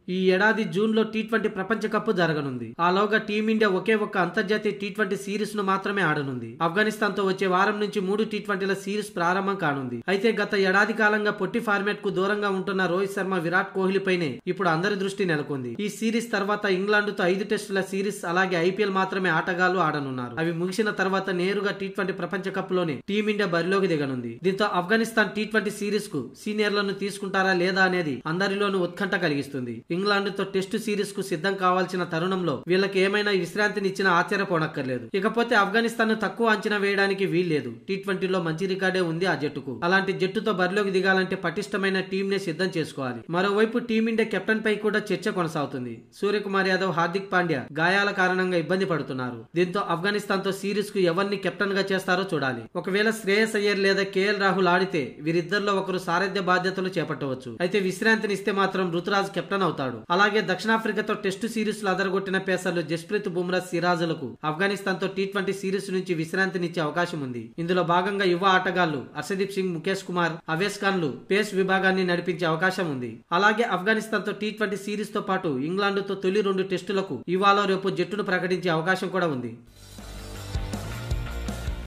ఈ ఏడాది జూన్ లో టీ ట్వంటీ ప్రపంచ కప్ జరగనుంది ఆలోగా టీమిండియా ఒకే ఒక్క అంతర్జాతీయ టీ ట్వంటీ సిరీస్ ను మాత్రమే ఆడనుంది ఆఫ్ఘనిస్తాన్ తో వచ్చే వారం నుంచి మూడు టీ ట్వంటీల సిరీస్ ప్రారంభం కానుంది అయితే గత ఏడాది కాలంగా పొట్టి ఫార్మాట్ కు దూరంగా ఉంటున్న రోహిత్ శర్మ విరాట్ కోహ్లీ పైనే ఇప్పుడు అందరి దృష్టి నెలకొంది ఈ సిరీస్ తర్వాత ఇంగ్లాండ్ తో ఐదు టెస్టుల సిరీస్ అలాగే ఐపీఎల్ మాత్రమే ఆటగాళ్లు ఆడనున్నారు అవి ముగిసిన తర్వాత నేరుగా టీ ట్వంటీ ప్రపంచ కప్ లోనే టీమిండియా బరిలోకి దిగనుంది దీంతో ఆఫ్ఘనిస్తాన్ టీ ట్వంటీ సిరీస్ కు సీనియర్లను తీసుకుంటారా లేదా అనేది అందరిలోనూ ఉత్కంఠ కలిగిస్తుంది ఇంగ్లాండ్ తో టెస్టు సిరీస్ కు సిద్ధం కావాల్సిన తరుణంలో వీళ్ళకి ఏమైనా విశ్రాంతిని ఇచ్చినా ఆశ్చర్యపోనక్కర్లేదు ఇకపోతే ఆఫ్ఘనిస్తాన్ ను తక్కువ అంచనా వేయడానికి వీల్లేదు టీ ట్వంటీలో మంచి రికార్డే ఉంది ఆ జట్టుకు అలాంటి జట్టుతో బరిలోకి దిగాలంటే పటిష్టమైన టీం నే సిద్ధం చేసుకోవాలి మరోవైపు టీమిండియా కెప్టెన్ పై కూడా చర్చ కొనసాగుతుంది సూర్యకుమార్ యాదవ్ హార్దిక్ పాండ్యా గాయాల కారణంగా ఇబ్బంది పడుతున్నారు దీంతో ఆఫ్ఘనిస్తాన్ తో సిరీస్ కు ఎవరిని కెప్టెన్ గా చేస్తారో చూడాలి ఒకవేళ శ్రేయస్ అయ్యర్ లేదా కేఎల్ రాహుల్ ఆడితే వీరిద్దరిలో ఒకరు సారథ్య బాధ్యతలు చేపట్టవచ్చు అయితే విశ్రాంతిని ఇస్తే మాత్రం రుతురాజ్ కెప్టెన్ అవుతాడు అలాగే దక్షిణాఫ్రికాతో టెస్టు సిరీస్ లో అదరగొట్టిన పేసర్లు జస్ప్రీత్ బుమ్రా సిరాజులకు ఆఫ్ఘనిస్తాన్ తో టీ ట్వంటీ సిరీస్ నుంచి విశ్రాంతినిచ్చే అవకాశం ఉంది ఇందులో భాగంగా యువ ఆటగాళ్లు హర్షదీప్ సింగ్ ముఖేష్ కుమార్ అవేస్ ఖాన్లు పేస్ విభాగాన్ని నడిపించే అవకాశం ఉంది అలాగే ఆఫ్ఘనిస్తాన్ తో టీ ట్వంటీ సిరీస్ తో పాటు ఇంగ్లాండ్ తో తొలి రెండు టెస్టులకు ఇవాళ రేపు జట్టును ప్రకటించే అవకాశం కూడా ఉంది